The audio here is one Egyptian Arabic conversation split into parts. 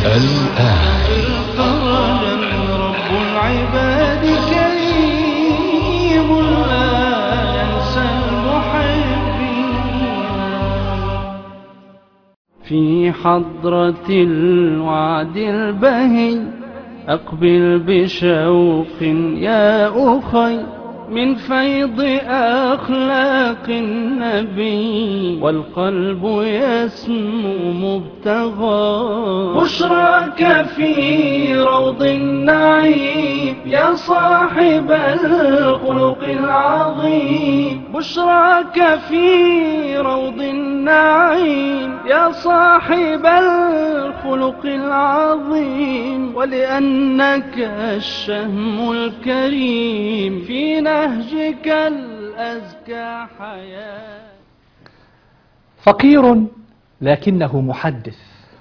الآن فرجا رب العباد كريم لا ينسى المحبين في حضرة الوعد البهي أقبل بشوق يا أخي من فيض أخلاق النبي والقلب يسمو مبتغى بشراك في روض النعيم يا صاحب الخلق العظيم بشراك في روض النعيم يا صاحب الخلق العظيم ولأنك الشهم الكريم في نهجك الأزكى حياة فقير لكنه محدث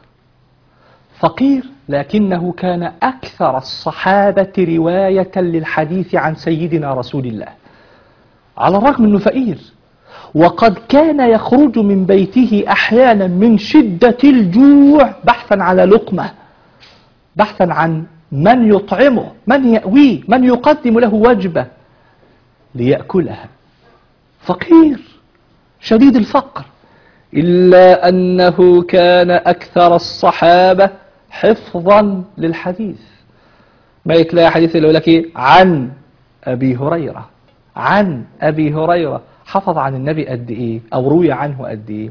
فقير لكنه كان أكثر الصحابة رواية للحديث عن سيدنا رسول الله على الرغم أنه فقير وقد كان يخرج من بيته أحيانا من شدة الجوع بحثا على لقمة بحثا عن من يطعمه من يأويه من يقدم له وجبة ليأكلها فقير شديد الفقر إلا أنه كان أكثر الصحابة حفظا للحديث ما يتلاقي حديث اللي يقول لك إيه عن أبي هريرة عن أبي هريرة حفظ عن النبي قد إيه أو روي عنه قد إيه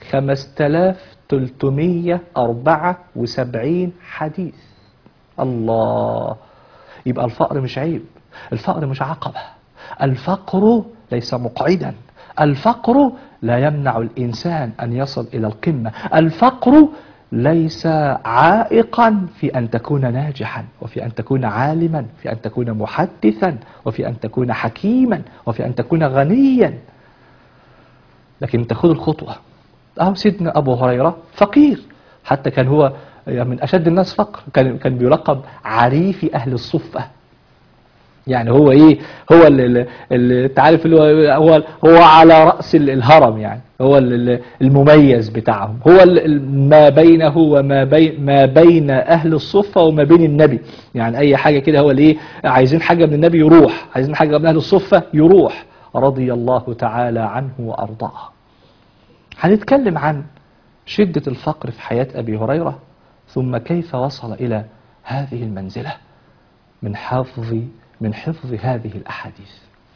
5374 حديث الله يبقى الفقر مش عيب الفقر مش عقبة الفقر ليس مقعدا الفقر لا يمنع الإنسان أن يصل إلى القمة الفقر ليس عائقا في أن تكون ناجحا وفي أن تكون عالما في أن تكون محدثا وفي أن تكون حكيما وفي أن تكون غنيا لكن تأخذ الخطوة أهو سيدنا أبو هريرة فقير حتى كان هو من أشد الناس فقر كان كان بيلقب عريف أهل الصفة يعني هو ايه هو اللي, اللي تعرف اللي هو هو هو على راس الهرم يعني هو المميز بتاعهم هو ما بينه وما بين ما بين اهل الصفه وما بين النبي يعني اي حاجه كده هو الايه عايزين حاجه من النبي يروح عايزين حاجه من اهل الصفه يروح رضي الله تعالى عنه وارضاه هنتكلم عن شده الفقر في حياه ابي هريره ثم كيف وصل الى هذه المنزله من حفظ من حفظ هذه الأحاديث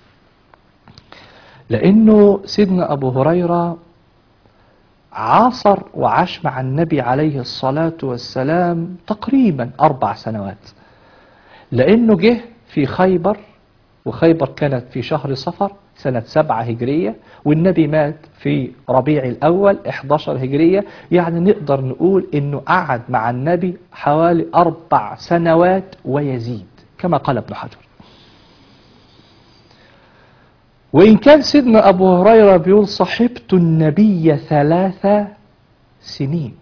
لأنه سيدنا أبو هريرة عاصر وعاش مع النبي عليه الصلاة والسلام تقريبا أربع سنوات لأنه جه في خيبر وخيبر كانت في شهر صفر سنة سبعة هجرية والنبي مات في ربيع الأول 11 هجرية يعني نقدر نقول أنه قعد مع النبي حوالي أربع سنوات ويزيد كما قال ابن حجر وإن كان سيدنا أبو هريرة بيقول صحبت النبي ثلاث سنين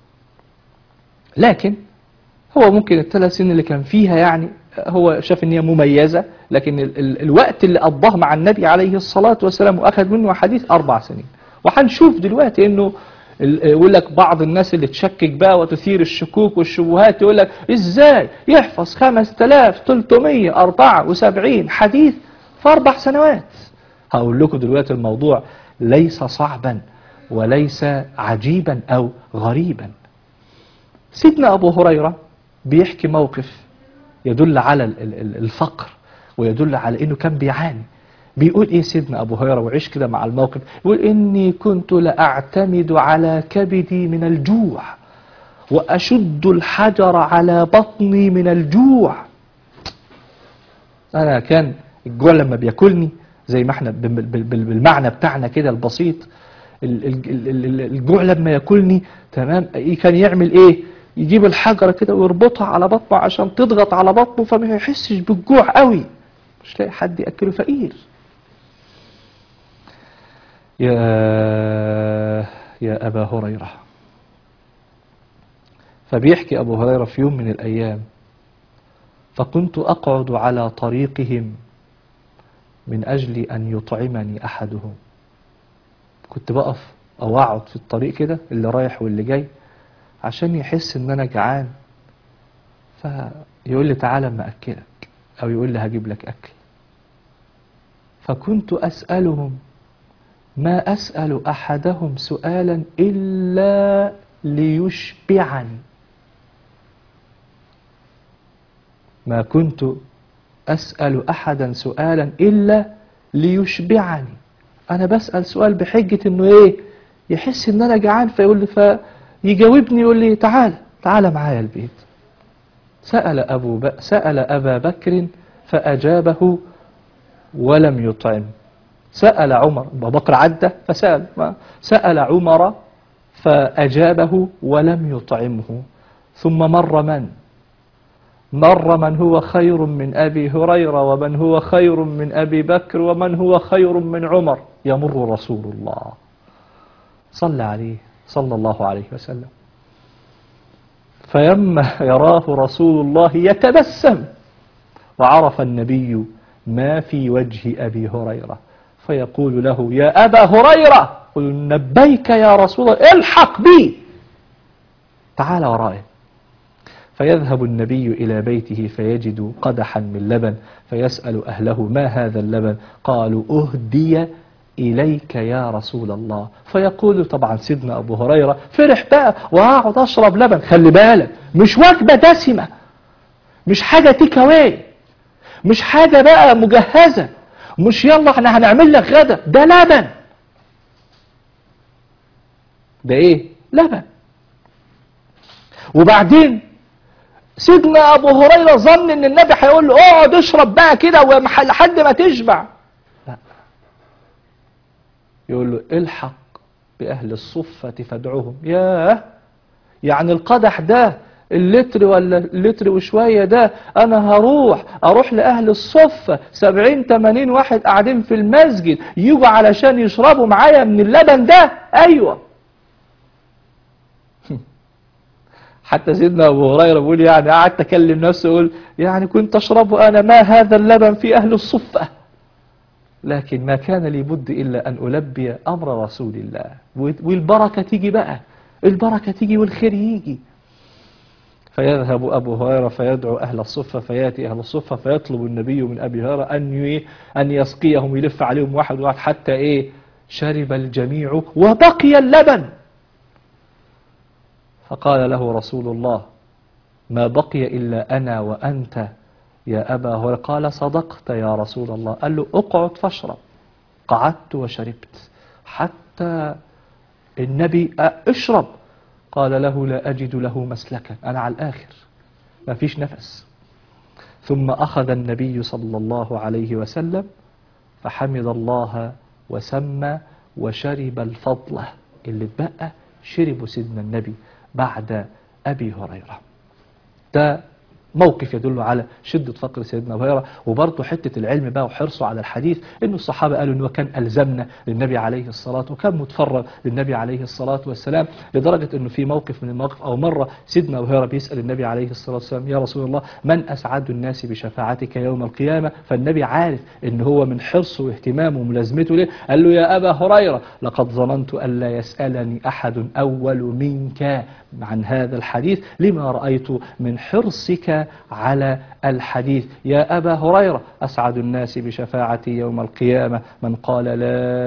لكن هو ممكن الثلاث سنين اللي كان فيها يعني هو شاف ان هي مميزة لكن ال ال الوقت اللي قضاه مع النبي عليه الصلاة والسلام وأخذ منه حديث أربع سنين وهنشوف دلوقتي انه يقول لك بعض الناس اللي تشكك بقى وتثير الشكوك والشبهات يقول لك ازاي يحفظ 5374 حديث في أربع سنوات هقول لكم دلوقتي الموضوع ليس صعبا وليس عجيبا أو غريبا سيدنا أبو هريرة بيحكي موقف يدل على الفقر ويدل على أنه كان بيعاني بيقول إيه سيدنا أبو هريرة وعيش كده مع الموقف يقول إني كنت لأعتمد على كبدي من الجوع وأشد الحجر على بطني من الجوع أنا كان الجوع لما بياكلني زي ما احنا بالمعنى بتاعنا كده البسيط الجوع لما ياكلني تمام كان يعمل ايه يجيب الحجرة كده ويربطها على بطنه عشان تضغط على بطنه فما يحسش بالجوع قوي مش لاقي حد ياكله فقير يا يا ابا هريره فبيحكي ابو هريره في يوم من الايام فكنت اقعد على طريقهم من أجل أن يطعمني أحدهم كنت بقف أو أقعد في الطريق كده اللي رايح واللي جاي عشان يحس إن أنا جعان فيقول لي تعالى اما أكلك أو يقول لي هجيب لك أكل فكنت أسألهم ما أسأل أحدهم سؤالا إلا ليشبعني ما كنت أسأل أحدا سؤالا إلا ليشبعني أنا بسأل سؤال بحجة إنه إيه يحس إن أنا جعان فيقول لي فيجاوبني يقول لي تعالى تعالى معايا البيت سأل أبو ب... سأل أبا بكر فأجابه ولم يطعم سأل عمر أبو بكر عدى فسأل ما سأل عمر فأجابه ولم يطعمه ثم مر من مر من هو خير من أبي هريرة ومن هو خير من أبي بكر ومن هو خير من عمر يمر رسول الله صلى عليه صلى الله عليه وسلم فلما يراه رسول الله يتبسم وعرف النبي ما في وجه أبي هريرة فيقول له يا أبا هريرة قل نبيك يا رسول الله الحق بي تعال ورائي فيذهب النبي إلى بيته فيجد قدحا من لبن فيسأل أهله ما هذا اللبن قالوا أهدي إليك يا رسول الله فيقول طبعا سيدنا أبو هريرة فرح بقى وأقعد أشرب لبن خلي بالك مش وجبة دسمة مش حاجة تيك أواي مش حاجة بقى مجهزة مش يلا احنا هنعمل لك غدا ده لبن ده ايه لبن وبعدين سيدنا ابو هريره ظن ان النبي هيقول له اقعد اشرب بقى كده لحد ما تشبع لا يقول له الحق باهل الصفه فادعوهم ياه يعني القدح ده اللتر ولا اللتر وشوية ده أنا هروح أروح لأهل الصفة سبعين تمانين واحد قاعدين في المسجد يجوا علشان يشربوا معايا من اللبن ده أيوة حتى سيدنا أبو هريرة بيقول يعني قعدت أكلم نفسي أقول يعني كنت أشربه أنا ما هذا اللبن في أهل الصفة لكن ما كان لي بد إلا أن ألبي أمر رسول الله والبركة تيجي بقى البركة تيجي والخير يجي فيذهب أبو هريرة فيدعو أهل الصفة فيأتي أهل الصفة فيطلب النبي من أبي هريرة أن أن يسقيهم يلف عليهم واحد واحد حتى إيه شرب الجميع وبقي اللبن فقال له رسول الله ما بقي إلا أنا وأنت يا أبا هريرة قال صدقت يا رسول الله قال له اقعد فاشرب قعدت وشربت حتى النبي اشرب قال له لا أجد له مسلكا أنا على الآخر ما فيش نفس ثم أخذ النبي صلى الله عليه وسلم فحمد الله وسمى وشرب الفضلة اللي اتبقى شربوا سيدنا النبي بعد أبي هريرة ده موقف يدل على شدة فقر سيدنا أبو هريرة وبرضه حتة العلم بقى وحرصه على الحديث إنه الصحابة قالوا إنه كان ألزمنا للنبي عليه الصلاة وكان متفرغ للنبي عليه الصلاة والسلام لدرجة إنه في موقف من المواقف أو مرة سيدنا أبو هريرة بيسأل النبي عليه الصلاة والسلام يا رسول الله من أسعد الناس بشفاعتك يوم القيامة فالنبي عارف إن هو من حرصه واهتمامه وملازمته له قال له يا أبا هريرة لقد ظننت ألا يسألني أحد أول منك عن هذا الحديث لما رأيت من حرصك على الحديث يا أبا هريرة أسعد الناس بشفاعتي يوم القيامة من قال لا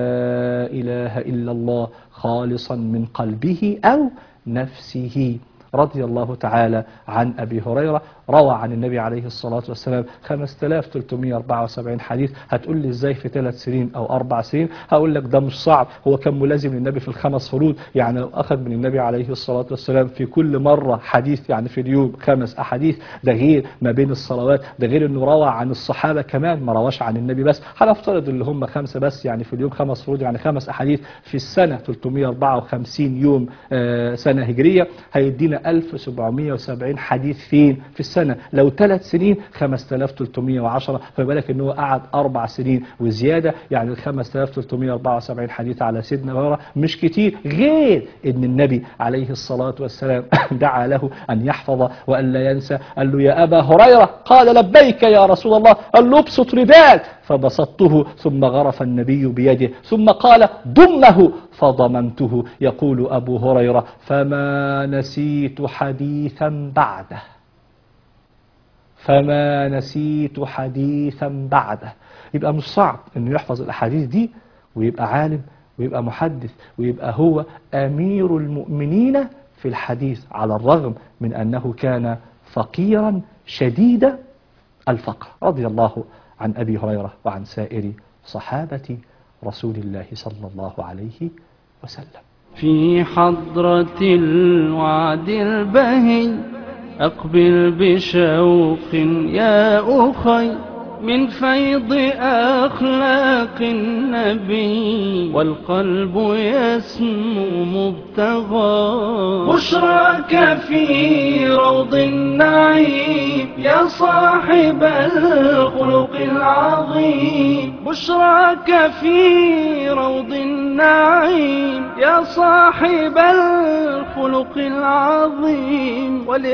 إله إلا الله خالصا من قلبه أو نفسه رضي الله تعالى عن أبي هريرة روى عن النبي عليه الصلاة والسلام 5374 حديث هتقول لي ازاي في ثلاث سنين او اربع سنين هقول لك ده مش صعب هو كان ملازم للنبي في الخمس فروض يعني لو اخذ من النبي عليه الصلاة والسلام في كل مرة حديث يعني في اليوم خمس احاديث ده غير ما بين الصلوات ده غير انه روى عن الصحابة كمان ما رواش عن النبي بس هنفترض اللي هم خمسة بس يعني في اليوم خمس فروض يعني خمس احاديث في السنة 354 يوم آه سنة هجرية هيدينا 1770 حديث فين في السنة لو ثلاث سنين 5310 فبالك ان هو قعد اربع سنين وزيادة يعني ال 5374 حديث على سيدنا هريرة مش كتير غير ان النبي عليه الصلاة والسلام دعا له ان يحفظ وان لا ينسى قال له يا ابا هريرة قال لبيك يا رسول الله قال له ابسط رداك فبسطته ثم غرف النبي بيده ثم قال ضمه فضممته يقول أبو هريرة فما نسيت حديثا بعده فما نسيت حديثا بعده يبقى مش صعب انه يحفظ الاحاديث دي ويبقى عالم ويبقى محدث ويبقى هو امير المؤمنين في الحديث على الرغم من انه كان فقيرا شديد الفقر رضي الله عن ابي هريره وعن سائر صحابه رسول الله صلى الله عليه وسلم في حضرة الوعد البهي أقبل بشوق يا أخي من فيض أخلاق النبي والقلب يسمو مبتغى بشراك في روض النعيم يا صاحب الخلق العظيم بشراك في روض النعيم يا صاحب الخلق العظيم